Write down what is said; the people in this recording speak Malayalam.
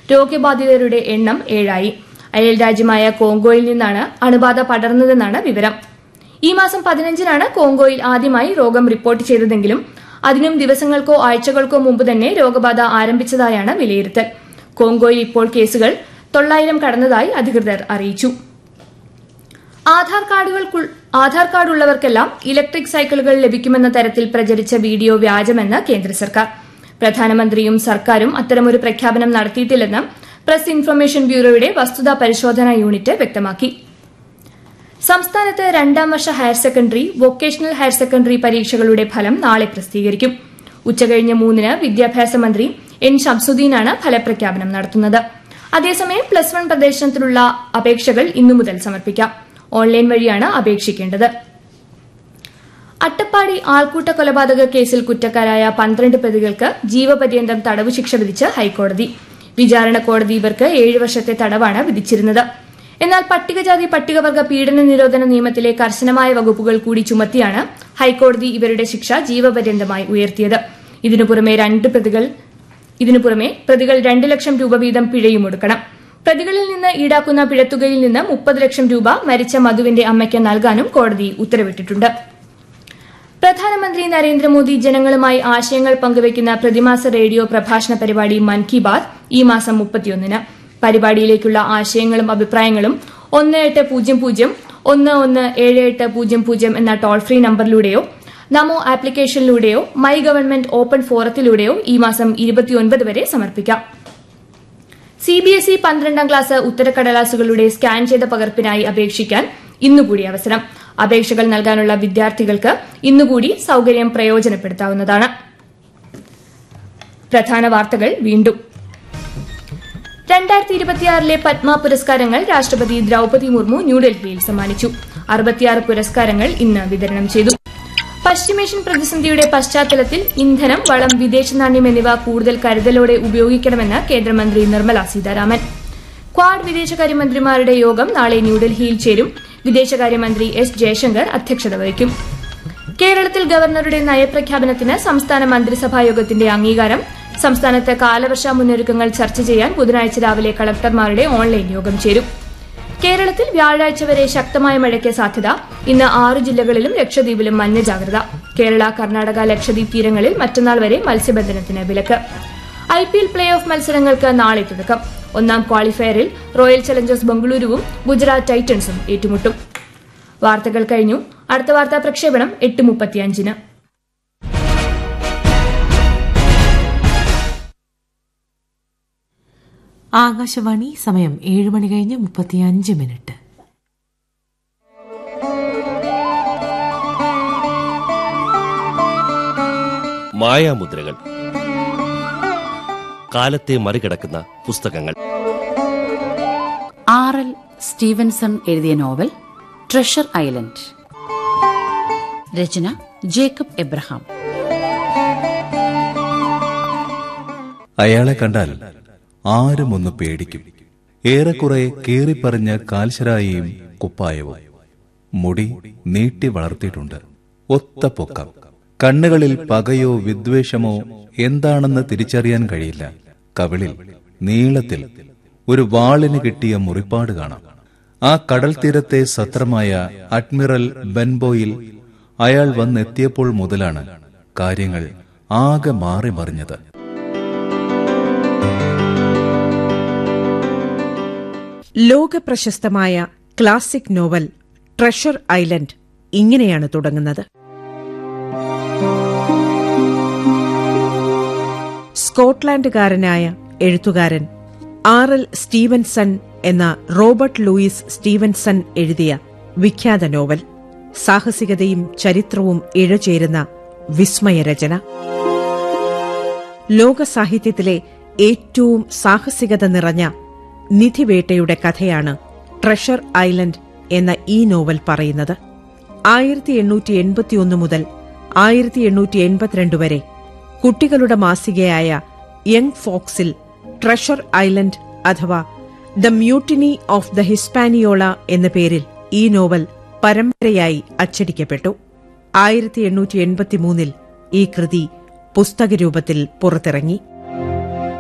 രോഗബാധിതരുടെ എണ്ണം ഏഴായി അയൽ രാജ്യമായ കോങ്കോയിൽ നിന്നാണ് അണുബാധ പടർന്നതെന്നാണ് വിവരം ഈ മാസം പതിനഞ്ചിനാണ് കോങ്കോയിൽ ആദ്യമായി രോഗം റിപ്പോർട്ട് ചെയ്തതെങ്കിലും അതിനും ദിവസങ്ങൾക്കോ ആഴ്ചകൾക്കോ മുമ്പ് തന്നെ രോഗബാധ ആരംഭിച്ചതായാണ് വിലയിരുത്തൽ കോങ്കോയിൽ ഇപ്പോൾ കേസുകൾ തൊള്ളായിരം കടന്നതായി അധികൃതർ അറിയിച്ചു ആധാർ കാർഡുകൾ ആധാർ കാർഡ് ഉള്ളവർക്കെല്ലാം ഇലക്ട്രിക് സൈക്കിളുകൾ ലഭിക്കുമെന്ന തരത്തിൽ പ്രചരിച്ച വീഡിയോ വ്യാജമെന്ന് കേന്ദ്ര സർക്കാർ പ്രധാനമന്ത്രിയും സർക്കാരും അത്തരമൊരു പ്രഖ്യാപനം നടത്തിയിട്ടില്ലെന്ന് പ്രസ് ഇൻഫർമേഷൻ ബ്യൂറോയുടെ വസ്തുതാ പരിശോധനാ യൂണിറ്റ് വ്യക്തമാക്കി സംസ്ഥാനത്ത് രണ്ടാം വർഷ higher secondary vocational higher secondary പരീക്ഷകളുടെ ഫലം നാളെ പ്രസിദ്ധീകരിക്കും ഉച്ചകഴിഞ്ഞ് മൂന്നിന് വിദ്യാഭ്യാസ മന്ത്രി എൻ ഷംസുദ്ദീനാണ് ഫലപ്രഖ്യാപനം നടത്തുന്നത് അതേസമയം പ്ലസ് വൺ പ്രവേശനത്തിനുള്ള അപേക്ഷകൾ ഇന്നു മുതൽ സമർപ്പിക്കാം ഓൺലൈൻ വഴിയാണ് അപേക്ഷിക്കേണ്ടത് അട്ടപ്പാടി ആൾക്കൂട്ട കൊലപാതക കേസിൽ കുറ്റക്കാരായ പന്ത്രണ്ട് പ്രതികൾക്ക് ജീവപര്യന്തം തടവ് ശിക്ഷ വിധിച്ച് ഹൈക്കോടതി വിചാരണ കോടതി ഇവർക്ക് ഏഴ് വർഷത്തെ തടവാണ് വിധിച്ചിരുന്നത് എന്നാൽ പട്ടികജാതി പട്ടികവർഗ പീഡന നിരോധന നിയമത്തിലെ കർശനമായ വകുപ്പുകൾ കൂടി ചുമത്തിയാണ് ഹൈക്കോടതി ഇവരുടെ ശിക്ഷ ജീവപര്യന്തമായി ഉയർത്തിയത് ഇതിനു പുറമെ രണ്ട് പ്രതികൾ ഇതിനു പുറമെ പ്രതികൾ രണ്ട് ലക്ഷം രൂപ വീതം പിഴയും ഒടുക്കണം പ്രതികളിൽ നിന്ന് ഈടാക്കുന്ന പിഴത്തുകയിൽ നിന്ന് മുപ്പത് ലക്ഷം രൂപ മരിച്ച മധുവിന്റെ അമ്മയ്ക്ക് നൽകാനും കോടതി ഉത്തരവിട്ടിട്ടുണ്ട് പ്രധാനമന്ത്രി നരേന്ദ്രമോദി ജനങ്ങളുമായി ആശയങ്ങൾ പങ്കുവയ്ക്കുന്ന പ്രതിമാസ റേഡിയോ പ്രഭാഷണ പരിപാടി മൻ കി ബാത് ഈ മാസം മുപ്പത്തിയൊന്നിന് പരിപാടിയിലേക്കുള്ള ആശയങ്ങളും അഭിപ്രായങ്ങളും ഒന്ന് എട്ട് പൂജ്യം പൂജ്യം ഒന്ന് ഒന്ന് ഏഴ് എട്ട് പൂജ്യം പൂജ്യം എന്ന ടോൾ ഫ്രീ നമ്പറിലൂടെയോ നമോ ആപ്ലിക്കേഷനിലൂടെയോ മൈ ഗവൺമെന്റ് ഓപ്പൺ ഫോറത്തിലൂടെയോ ഈ മാസം ഇരുപത്തിയൊൻപത് വരെ സമർപ്പിക്കാം സിബിഎസ്ഇ പന്ത്രണ്ടാം ക്ലാസ് ഉത്തരക്കടലാസുകളുടെ സ്കാൻ ചെയ്ത പകർപ്പിനായി അപേക്ഷിക്കാൻ ഇന്നുകൂടി അവസരം അപേക്ഷകൾ നൽകാനുള്ള വിദ്യാർത്ഥികൾക്ക് ഇന്നുകൂടി സൌകര്യം പ്രയോജനപ്പെടുത്താവുന്നതാണ് പ്രധാന വാർത്തകൾ വീണ്ടും രണ്ടായിരത്തി ഇരുപത്തിയാറിലെ പത്മ പുരസ്കാരങ്ങൾ രാഷ്ട്രപതി ദ്രൌപതി മുർമു ന്യൂഡൽഹിയിൽ സമ്മാനിച്ചു അറുപത്തിയാറ് പുരസ്കാരങ്ങൾ ഇന്ന് വിതരണം ചെയ്തു പശ്ചിമേഷ്യൻ പ്രതിസന്ധിയുടെ പശ്ചാത്തലത്തിൽ ഇന്ധനം വളം വിദേശ നാണ്യം എന്നിവ കൂടുതൽ കരുതലോടെ ഉപയോഗിക്കണമെന്ന് കേന്ദ്രമന്ത്രി നിർമ്മല സീതാരാമൻ ക്വാഡ് വിദേശകാര്യമന്ത്രിമാരുടെ യോഗം നാളെ ന്യൂഡൽഹിയിൽ ചേരും വിദേശകാര്യമന്ത്രി എസ് ജയശങ്കർ അധ്യക്ഷത വഹിക്കും കേരളത്തിൽ ഗവർണറുടെ നയപ്രഖ്യാപനത്തിന് സംസ്ഥാന മന്ത്രിസഭാ യോഗത്തിന്റെ അംഗീകാരം സംസ്ഥാനത്ത് കാലവർഷ മുന്നൊരുക്കങ്ങൾ ചർച്ച ചെയ്യാൻ ബുധനാഴ്ച രാവിലെ കളക്ടർമാരുടെ ഓൺലൈൻ യോഗം ചേരും കേരളത്തിൽ വ്യാഴാഴ്ച വരെ ശക്തമായ മഴയ്ക്ക് സാധ്യത ഇന്ന് ആറ് ജില്ലകളിലും ലക്ഷദ്വീപിലും മഞ്ഞ ജാഗ്രത കേരള കർണാടക ലക്ഷദ്വീപ് തീരങ്ങളിൽ മറ്റന്നാൾ വരെ മത്സ്യബന്ധനത്തിന് വിലക്ക് I P L play off മത്സരങ്ങൾക്ക് നാളെ തുടക്കം ഒന്നാം ക്വാളിഫയറിൽ റോയൽ ചലഞ്ചേഴ്സ് ബംഗളൂരുവും ഗുജറാത്ത് ടൈറ്റൻസും ഏറ്റുമുട്ടും വാർത്തകൾ കഴിഞ്ഞു അടുത്ത വാർത്താ പ്രക്ഷേപണം എട്ട് മുപ്പത്തിയഞ്ചിന് ആകാശവാണി സമയം ഏഴ് മണി കഴിഞ്ഞ് മുപ്പത്തിയഞ്ച് മിനിറ്റ് മായാമുദ്രകൾ കാലത്തെ മറികടക്കുന്ന പുസ്തകങ്ങൾ ആർ എൽ സ്റ്റീവൻസൺ എഴുതിയ നോവൽ ട്രഷർ ഐലൻഡ് രചന ജേക്കബ് എബ്രഹാം അയാളെ കണ്ടാൽ ആരും ഒന്ന് പേടിക്കും ഏറെക്കുറെ കീറിപ്പറിഞ്ഞ കാൽശരായിയും കുപ്പായവും മുടി നീട്ടി വളർത്തിയിട്ടുണ്ട് ഒത്ത പൊക്കം കണ്ണുകളിൽ പകയോ വിദ്വേഷമോ എന്താണെന്ന് തിരിച്ചറിയാൻ കഴിയില്ല കവിളിൽ നീളത്തിൽ ഒരു വാളിന് കിട്ടിയ മുറിപ്പാട് കാണാം ആ കടൽ തീരത്തെ സത്രമായ അഡ്മിറൽ ബെൻബോയിൽ അയാൾ വന്നെത്തിയപ്പോൾ മുതലാണ് കാര്യങ്ങൾ ആകെ മാറി മറിഞ്ഞത് ലോകപ്രശസ്തമായ ക്ലാസിക് നോവൽ ട്രഷർ ഐലൻഡ് ഇങ്ങനെയാണ് തുടങ്ങുന്നത് സ്കോട്ട്ലാൻഡുകാരനായ എഴുത്തുകാരൻ ആർ എൽ സ്റ്റീവൻസൺ എന്ന റോബർട്ട് ലൂയിസ് സ്റ്റീവൻസൺ എഴുതിയ വിഖ്യാത നോവൽ സാഹസികതയും ചരിത്രവും ഇഴചേരുന്ന വിസ്മയരചന ലോക സാഹിത്യത്തിലെ ഏറ്റവും സാഹസികത നിറഞ്ഞ നിധിവേട്ടയുടെ കഥയാണ് ട്രഷർ ഐലൻഡ് എന്ന ഈ നോവൽ പറയുന്നത് ആയിരത്തി എണ്ണൂറ്റി എൺപത്തിയൊന്ന് മുതൽ ആയിരത്തി എണ്ണൂറ്റി എൺപത്തിരണ്ട് വരെ കുട്ടികളുടെ മാസികയായ യങ് ഫോക്സിൽ ട്രഷർ ഐലൻഡ് അഥവാ the mutiny of the Hispaniola എന്ന പേരിൽ ഈ നോവൽ പരമ്പരയായി അച്ചടിക്കപ്പെട്ടു ആയിരത്തി എണ്ണൂറ്റി എൺപത്തിമൂന്നിൽ ഈ കൃതി പുസ്തകരൂപത്തിൽ പുറത്തിറങ്ങി